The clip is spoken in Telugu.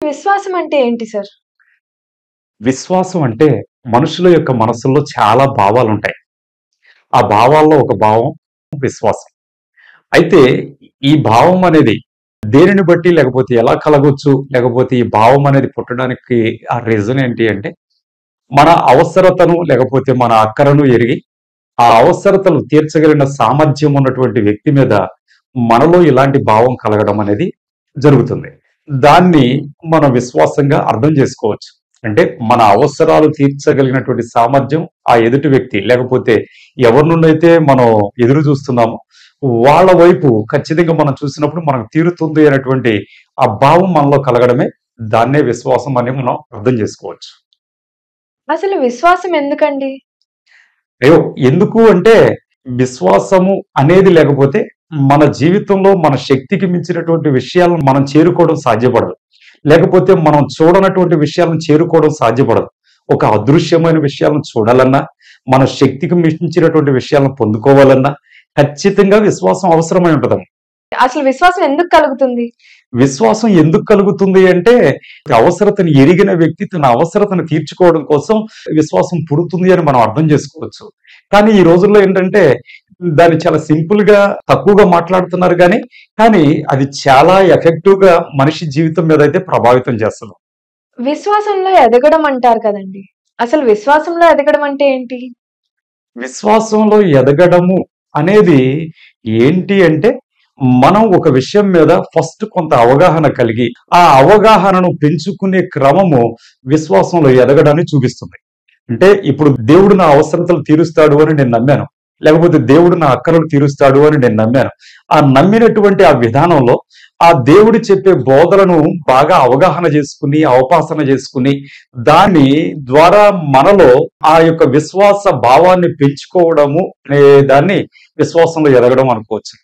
విశ్వాసం అంటే ఏంటి సార్? విశ్వాసం అంటే మనుషుల యొక్క మనసుల్లో చాలా భావాలుంటాయి. ఆ భావాల్లో ఒక భావం విశ్వాసం. అయితే ఈ భావం అనేది దేనిని బట్టి లేకపోతే ఎలా కలగొచ్చు? లేకపోతే ఈ భావం అనేది పుట్టడానికి ఆ రీజన్ ఏంటి అంటే, మన అవసరతను లేకపోతే మన అక్కరను ఎరిగి, ఆ అవసరతలు తీర్చగలిగిన సామర్థ్యం ఉన్నటువంటి వ్యక్తి మీద మనలో ఇలాంటి భావం కలగడం అనేది జరుగుతుంది. దాన్ని మనం విశ్వాసంగా అర్థం చేసుకోవచ్చు. అంటే మన అవసరాలు తీర్చగలిగినటువంటి సామర్థ్యం ఆ ఎదుటి వ్యక్తి లేకపోతే ఎవరి నుండైతే మనం ఎదురు చూస్తున్నామో వాళ్ళ వైపు ఖచ్చితంగా మనం చూసినప్పుడు మనకు తీరుతుంది అనేటువంటి ఆ భావం మనలో కలగడమే దాన్నే విశ్వాసం అని మనం అర్థం చేసుకోవచ్చు. అసలు విశ్వాసం ఎందుకండి? అయ్యో! ఎందుకు అంటే విశ్వాసము అనేది లేకపోతే మన జీవితంలో మన శక్తికి మించినటువంటి విషయాలను మనం చేరుకోవడం సాధ్యపడదు. లేకపోతే మనం చూడనటువంటి విషయాలను చేరుకోవడం సాధ్యపడదు. ఒక అదృశ్యమైన విషయాలను చూడాలన్నా, మన శక్తికి మించినటువంటి విషయాలను పొందుకోవాలన్నా ఖచ్చితంగా విశ్వాసం అవసరమై ఉంటదండి. అసలు విశ్వాసం ఎందుకు కలుగుతుంది? విశ్వాసం ఎందుకు కలుగుతుంది అంటే, అవసరతను ఎరిగిన వ్యక్తి తన అవసరతను తీర్చుకోవడం కోసం విశ్వాసం పుడుతుంది అని మనం అర్థం చేసుకోవచ్చు. కానీ ఈ రోజుల్లో ఏంటంటే దాన్ని చాలా సింపుల్‌గా తక్కువగా మాట్లాడుతున్నారు గానీ, కానీ అది చాలా ఎఫెక్టివ్‌గా మనిషి జీవితం మీదైతే ప్రభావితం చేస్తది. విశ్వాసంలో ఎదగడం అంటారు కదండీ! అసలు విశ్వాసంలో ఎదగడం అంటే ఏంటి? విశ్వాసంలో ఎదగడము అనేది ఏంటి అంటే, మనం ఒక విషయం మీద ఫస్ట్ కొంత అవగాహన కలిగి, ఆ అవగాహనను పెంచుకునే క్రమము విశ్వాసంలో ఎదగడాన్ని చూపిస్తుంది. అంటే ఇప్పుడు దేవుడు నా అవసరతలు తీరుస్తాడు అని నేను నమ్మాను. లేకపోతే దేవుడు నా అక్కరలు తీరుస్తాడు అని నేను నమ్మాను. ఆ నమ్మినటువంటి ఆ విధానంలో ఆ దేవుడు చెప్పే బోధలను బాగా అవగాహన చేసుకుని, అవపాసన చేసుకుని, దాని ద్వారా మనలో ఆ యొక్క విశ్వాస భావాన్ని పెంచుకోవడము అనే దాన్ని విశ్వాసంలో ఎదగడం అనుకోవచ్చు.